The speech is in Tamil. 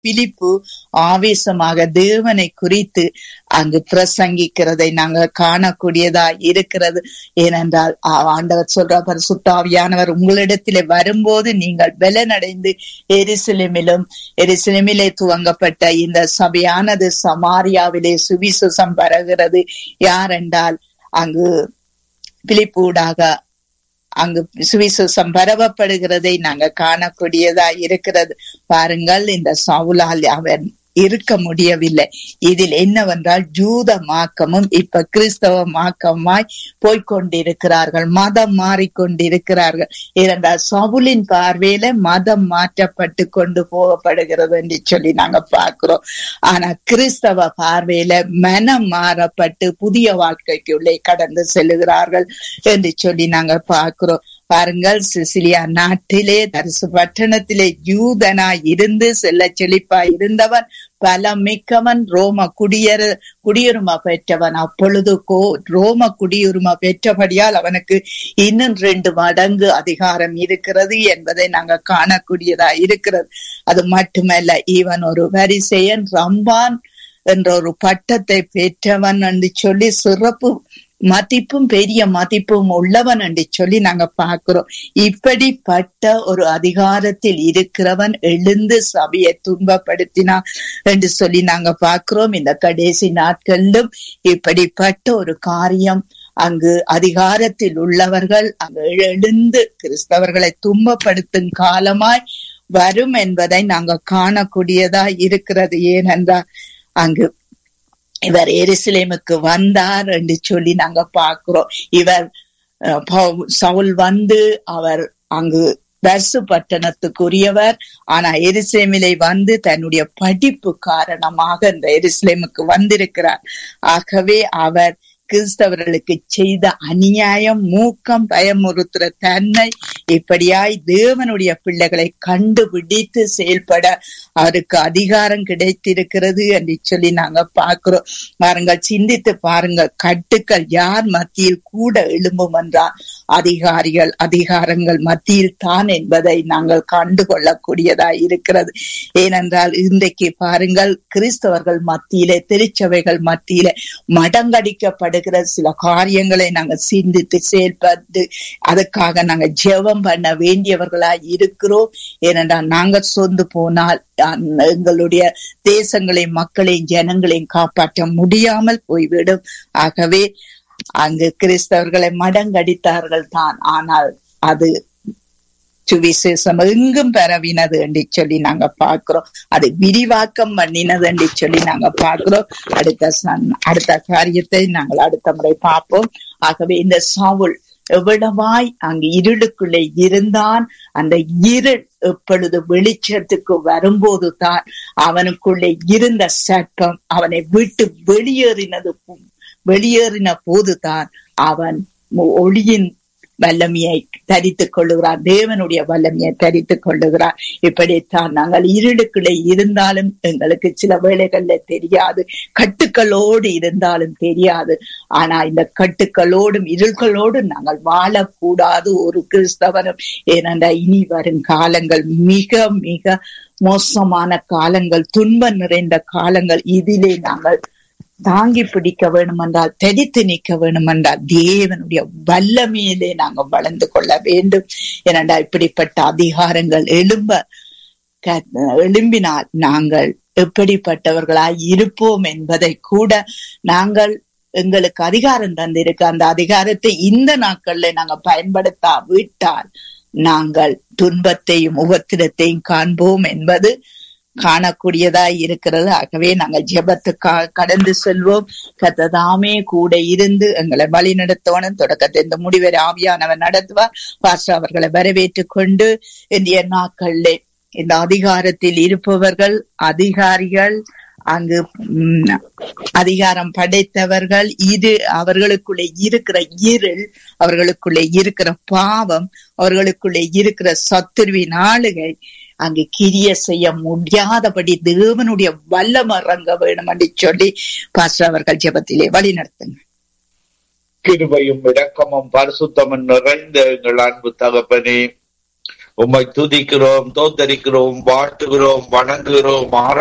பிலிப்பு ஆவேசமாக தேவனை குறித்து அங்கு பிரசங்கிக்கிறதை நாங்க காணக்கூடியதா இருக்கிறது ஏனென்றால் ஆ- ஆண்டவர் சொல்ற பரிசுத்தாவியானவர் உங்களிடத்திலே வரும்போது நீங்கள் பலனடைந்து எருசலேமிலும் எருசலேமிலே துவங்கப்பட்ட இந்த சபையானது சமாரியாவிலே சுவிசேஷம் பரகிறது யாரென்றால் அங்கு பிலிப்பூடாக அங்கு சுவிசேஷம் பரவப்படுகிறதை நாங்க காணக்கூடியதா இருக்கிறது பாருங்கள் இந்த சவுலால் அவன் இருக்க முடியவில்லை இதில் என்னவென்றால் ஜூத மாக்கமும் இப்ப கிறிஸ்தவ மாக்கமாய் போய்கொண்டிருக்கிறார்கள் மதம் மாறிக்கொண்டிருக்கிறார்கள் ஏனென்றால் சவுலின் பார்வையில மதம் மாற்றப்பட்டு கொண்டு போகப்படுகிறது என்று சொல்லி நாங்க பார்க்கிறோம் ஆனா கிறிஸ்தவ பார்வையில மனம் மாறப்பட்டு புதிய வாழ்க்கைக்குள்ளே கடந்து செல்லுகிறார்கள் என்று சொல்லி நாங்க பார்க்கிறோம் பாருங்கள் சிசிலியா நாட்டிலே தரிசு பட்டணத்திலே யூதனாய் இருந்து செல்ல செழிப்பாய் இருந்தவன் பலம் மிக்கவன் ரோம குடியர குடியுரிமை பெற்றவன் அப்பொழுது கோ ரோம குடியுரிமை பெற்றபடியால் அவனுக்கு இன்னும் ரெண்டு மடங்கு அதிகாரம் இருக்கிறது என்பதை நாங்க காணக்கூடியதா இருக்கிறது அது மட்டுமல்ல இவன் ஒரு வரிசையன் ரம்பான் என்ற ஒரு பட்டத்தை பெற்றவன் என்று சொல்லி சிறப்பு மதிப்பும் பெரிய மதிப்பும் உள்ளவன் என்று சொல்லி நாங்க பார்க்கிறோம் இப்படிப்பட்ட ஒரு அதிகாரத்தில் இருக்கிறவன் எழுந்து சபையை துன்பப்படுத்தினான் என்று சொல்லி நாங்க பார்க்கிறோம் இந்த கடைசி நாட்களிலும் இப்படிப்பட்ட ஒரு காரியம் அங்கு அதிகாரத்தில் உள்ளவர்கள் அங்கு எழுந்து கிறிஸ்தவர்களை துன்பப்படுத்தும் காலமாய் வரும் என்பதை நாங்க காணக்கூடியதா இருக்கிறது ஏனென்றால் அங்கு இவர் எருசலேமுக்கு வந்தார் என்று சொல்லி நாங்க பார்க்கிறோம் இவர் அஹ், பவு- சவுல் வந்து அவர் அங்கு தர்சு பட்டணத்துக்குரியவர் ஆனா எருசலேமிலே வந்து தன்னுடைய படிப்பு காரணமாக இந்த எருசலேமுக்கு வந்திருக்கிறார் ஆகவே அவர் கிறிஸ்தவர்களுக்கு செய்த அநியாயம் மூக்கம் பயமுறுத்துற தன்மை இப்படியாய் தேவனுடைய பிள்ளைகளை கண்டுபிடித்து செயல்பட அவருக்கு அதிகாரம் கிடைத்திருக்கிறது என்று சொல்லி நாங்க பார்க்கிறோம் பாருங்கள் சிந்தித்து பாருங்கள் கட்டுக்கள் யார் மத்தியில் கூட எழும்பும் என்றால் அதிகாரிகள் அதிகாரங்கள் மத்தியில் தான் என்பதை நாங்கள் கண்டு கொள்ளக்கூடியதா இருக்கிறது ஏனென்றால் இன்றைக்கு பாருங்கள் கிறிஸ்தவர்கள் மத்தியிலே திருச்சபைகள் மத்தியிலே மடங்கடிக்கப்படுகிற சில காரியங்களை நாங்க சிந்தித்து செயல்பட்டு அதுக்காக நாங்க ஜெபம் பண்ண வேண்டியவர்களா இருக்கிறோம் ஏனென்றால் நாங்க சொந்து போனால் அந்த எங்களுடைய தேசங்களையும் மக்களையும் ஜனங்களையும் காப்பாற்ற முடியாமல் போய்விடும் ஆகவே அங்கு கிறிஸ்தவர்களை மடங்கடித்தார்கள் தான் ஆனால் அது சுவிசேஷம் எங்கும் பரவினது என்று சொல்லி நாங்க பார்க்கிறோம் அது விரிவாக்கம் பண்ணினது என்று சொல்லி நாங்க பார்க்கிறோம் அடுத்த சன்- அடுத்த காரியத்தை நாங்கள் அடுத்த முறை பார்ப்போம் ஆகவே இந்த சாவுல் எவ்வளவாய் அங்கு இருளுக்குள்ளே இருந்தான் அந்த இருள் எப்பொழுது வெளிச்சத்துக்கு வரும்போது தான் அவனுக்குள்ளே இருந்த சர்ப்பம் அவனை விட்டு வெளியேறினது போ- வெளியேறின போதுதான் அவன் மு- ஒளியின் வல்லமையை தரித்துக் கொள்ளுகிறார் தேவனுடைய வல்லமையை தரித்துக் கொள்ளுகிறார் இப்படித்தான் நாங்கள் இருளுக்குள்ளே இருந்தாலும் எங்களுக்கு சில வேளைகள்ல தெரியாது கட்டுக்களோடு இருந்தாலும் தெரியாது ஆனா இந்த கட்டுக்களோடும் இருள்களோடும் நாங்கள் வாழக்கூடாது ஒரு கிறிஸ்தவனும் ஏனென்றால் இனி வரும் காலங்கள் மிக மிக மோசமான காலங்கள் துன்பம் நிறைந்த காலங்கள் இதிலே நாங்கள் தாங்கி பிடிக்க வேணுமென்றால் தெளித்து நிற்க வேணுமென்றால் தேவனுடைய வல்லமையிலே நாங்கள் வளர்ந்து கொள்ள வேண்டும் ஏனென்றா இப்படிப்பட்ட அதிகாரங்கள் எழும்ப க- எழும்பினால் நாங்கள் எப்படிப்பட்டவர்களாய் இருப்போம் என்பதை கூட நாங்கள் எங்களுக்கு அதிகாரம் தந்திருக்கு அந்த அதிகாரத்தை இந்த நாட்கள்ல நாங்க பயன்படுத்தா விட்டால் நாங்கள் துன்பத்தையும் உபத்திரத்தையும் காண்போம் என்பது காணக்கூடியதா இருக்கிறது ஆகவே நாங்கள் ஜெபத்துக்காக கடந்து செல்வோம் கத்ததாமே கூட இருந்து எங்களை வழி நடத்தவனும் தொடக்கத்தை இந்த முடிவரை ஆவியானவர் நடத்துவார் பாஸ்டர் அவர்களை வரவேற்றுக் கொண்டு இந்திய நாட்களிலே இந்த அதிகாரத்தில் இருப்பவர்கள் அதிகாரிகள் அங்கு ம், அதிகாரம் படைத்தவர்கள் இது அவர்களுக்குள்ளே இருக்கிற இருள் அவர்களுக்குள்ளே இருக்கிற பாவம் அவர்களுக்குள்ளே இருக்கிற சத்துருவின் ஆளுகை அங்கு கிரிய செய்ய முடியாதபடி தேவனுடைய வல்லம் இறங்க வேணும் என்று சொல்லி பாஸ்டர் அவர்கள் ஜெபத்திலே வழி நடத்துங்க கிருபையும் இரக்கமும் பரிசுத்தமும் நிறைந்த எங்கள் அன்பு தகப்பனே உம்மை துதிக்கிறோம் தோத்தரிக்கிறோம் வாழ்த்துகிறோம் வணங்குகிறோம்